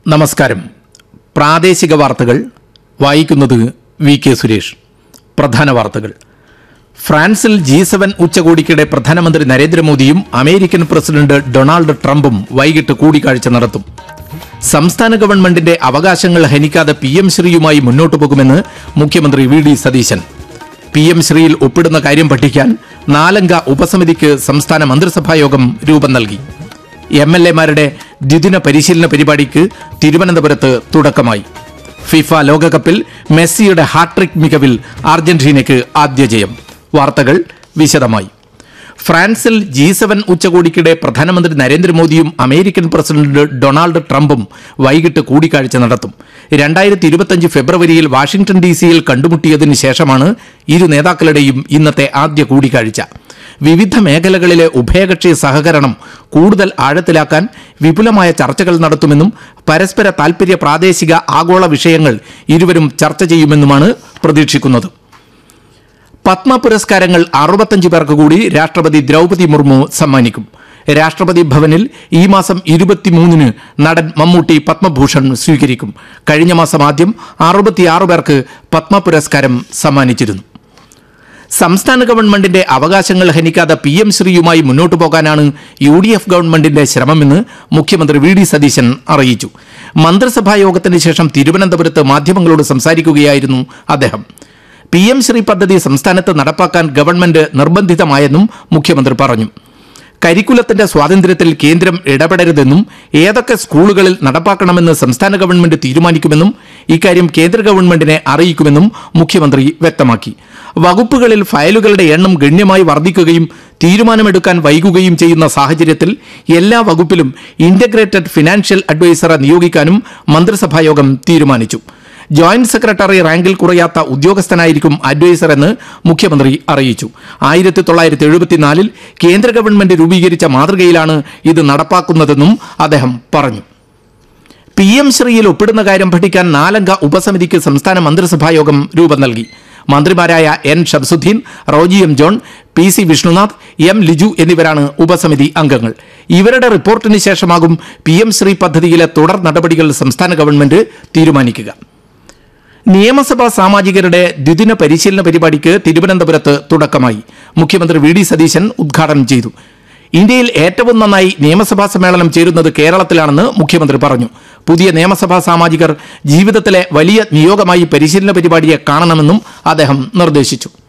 നമസ്കാരം പ്രാദേശിക വാർത്തകൾ വായിക്കുന്നത് വി കെ സുരേഷ് പ്രധാന വാർത്തകൾ ഫ്രാൻസിൽ ജി സെവൻ ഉച്ചകോടിക്കിടെ പ്രധാനമന്ത്രി നരേന്ദ്രമോദിയും അമേരിക്കൻ പ്രസിഡന്റ് ഡൊണാൾഡ് ട്രംപും വൈകിട്ട് കൂടിക്കാഴ്ച നടത്തും സംസ്ഥാന ഗവൺമെന്റിന്റെ അവകാശങ്ങൾ ഹനിക്കാതെ പി എം ശ്രീയുമായി മുന്നോട്ടു പോകുമെന്ന് മുഖ്യമന്ത്രി V D Satheesan P M ശ്രീയിൽ ഒപ്പിടുന്ന കാര്യം പഠിക്കാൻ നാലംഗ ഉപസമിതിക്ക് സംസ്ഥാന മന്ത്രിസഭാ യോഗം രൂപം നൽകി എം എൽ എമാരുടെ ദ്വിദിന പരിശീലന പരിപാടിക്ക് തിരുവനന്തപുരത്ത് തുടക്കമായി ഫിഫ ലോകകപ്പിൽ മെസ്സിയുടെ ഹാട്രിക് മികവിൽ അർജന്റീനയ്ക്ക് ആദ്യ ജയം വാർത്തകൾ വിശദമായി ഫ്രാൻസിൽ ജി സെവൻ ഉച്ചകോടിക്കിടെ പ്രധാനമന്ത്രി നരേന്ദ്രമോദിയും അമേരിക്കൻ പ്രസിഡന്റ് ഡൊണാൾഡ് ട്രംപും വൈകിട്ട് കൂടിക്കാഴ്ച നടത്തും രണ്ടായിരത്തി ഇരുപത്തിയഞ്ച് ഫെബ്രുവരിയിൽ വാഷിംഗ്ടൺ ഡി സിയിൽ കണ്ടുമുട്ടിയതിനു ശേഷമാണ് ഇരു നേതാക്കളുടെയും ഇന്നത്തെ ആദ്യ കൂടിക്കാഴ്ച വിവിധ മേഖലകളിലെ ഉഭയകക്ഷി സഹകരണം കൂടുതൽ ആഴത്തിലാക്കാൻ വിപുലമായ ചർച്ചകൾ നടത്തുമെന്നും പരസ്പര താൽപര്യ പ്രാദേശിക ആഗോള വിഷയങ്ങൾ ഇരുവരും ചർച്ച ചെയ്യുമെന്നുമാണ് പ്രതീക്ഷിക്കുന്നത് പത്മ പുരസ്കാരങ്ങൾ അറുപത്തഞ്ച് പേർക്ക് കൂടി രാഷ്ട്രപതി ദ്രൗപതി മുർമു സമ്മാനിക്കും രാഷ്ട്രപതി ഭവനിൽ ഈ മാസം ഇരുപത്തിമൂന്നിന് നടൻ മമ്മൂട്ടി പത്മഭൂഷൺ സ്വീകരിക്കും കഴിഞ്ഞ മാസം ആദ്യം അറുപത്തിയാറ് പേർക്ക് പത്മ പുരസ്കാരം സമ്മാനിച്ചിരുന്നു സംസ്ഥാന ഗവൺമെന്റിന്റെ അവകാശങ്ങൾ ഹനിക്കാതെ പി എം ശ്രീയുമായി മുന്നോട്ടു പോകാനാണ് യു ഡി എഫ് ഗവൺമെന്റിന്റെ ശ്രമമെന്ന് മുഖ്യമന്ത്രി വി ഡി സതീശൻ അറിയിച്ചു മന്ത്രിസഭാ യോഗത്തിന് ശേഷം തിരുവനന്തപുരത്ത് മാധ്യമങ്ങളോട് സംസാരിക്കുകയായിരുന്നു അദ്ദേഹം പി എം ശ്രീ പദ്ധതി സംസ്ഥാനത്ത് നടപ്പാക്കാൻ ഗവൺമെന്റ് നിർബന്ധിതമായെന്നും മുഖ്യമന്ത്രി പറഞ്ഞു കരിക്കുലത്തിന്റെ സ്വാതന്ത്ര്യത്തിൽ കേന്ദ്രം ഇടപെടരുതെന്നും ഏതൊക്കെ സ്കൂളുകളിൽ നടപ്പാക്കണമെന്ന് സംസ്ഥാന ഗവൺമെന്റ് തീരുമാനിക്കുമെന്നും ഇക്കാര്യം കേന്ദ്ര ഗവൺമെന്റിനെ അറിയിക്കുമെന്നും മുഖ്യമന്ത്രി വ്യക്തമാക്കി വകുപ്പുകളിൽ ഫയലുകളുടെ എണ്ണം ഗണ്യമായി വർദ്ധിക്കുകയും തീരുമാനമെടുക്കാൻ വൈകുകയും ചെയ്യുന്ന സാഹചര്യത്തിൽ എല്ലാ വകുപ്പിലും ഇന്റഗ്രേറ്റഡ് ഫിനാൻഷ്യൽ അഡ്വൈസറെ നിയോഗിക്കാനും മന്ത്രിസഭായോഗം തീരുമാനിച്ചു ജോയിന്റ് സെക്രട്ടറി റാങ്കിൽ കുറയാത്ത ഉദ്യോഗസ്ഥനായിരിക്കും അഡ്വൈസർ എന്ന് മുഖ്യമന്ത്രി അറിയിച്ചു ആയിരത്തി തൊള്ളായിരത്തി എഴുപത്തിനാലിൽ കേന്ദ്ര ഗവൺമെന്റ് രൂപീകരിച്ച മാതൃകയിലാണ് ഇത് നടപ്പാക്കുന്നതെന്നും അദ്ദേഹം പറഞ്ഞു പി എം ശ്രീയിൽ ഒപ്പിടുന്ന കാര്യം പഠിക്കാൻ നാലംഗ ഉപസമിതിക്ക് സംസ്ഥാന മന്ത്രിസഭാ യോഗം രൂപം നൽകി മന്ത്രിമാരായ N Shamsuddin Roji M John P C Vishnunath M Liju എന്നിവരാണ് ഉപസമിതി അംഗങ്ങൾ ഇവരുടെ റിപ്പോർട്ടിന് ശേഷമാകും പി എം ശ്രീ പദ്ധതിയിലെ തുടർ നടപടികൾ സംസ്ഥാന ഗവൺമെന്റ് തീരുമാനിക്കുക നിയമസഭാ സാമാജികരുടെ ദ്വിദിന പരിശീലന പരിപാടിക്ക് തിരുവനന്തപുരത്ത് തുടക്കമായി മുഖ്യമന്ത്രി വി ഡി സതീശൻ ഉദ്ഘാടനം ചെയ്തു ഇന്ത്യയിൽ ഏറ്റവും നന്നായി നിയമസഭാ സമ്മേളനം ചേരുന്നത് കേരളത്തിലാണെന്ന് മുഖ്യമന്ത്രി പറഞ്ഞു പുതിയ നിയമസഭാ സാമാജികർ ജീവിതത്തിലെ വലിയ നിയോഗമായി പരിശീലന പരിപാടിയെ കാണണമെന്നും അദ്ദേഹം നിർദ്ദേശിച്ചു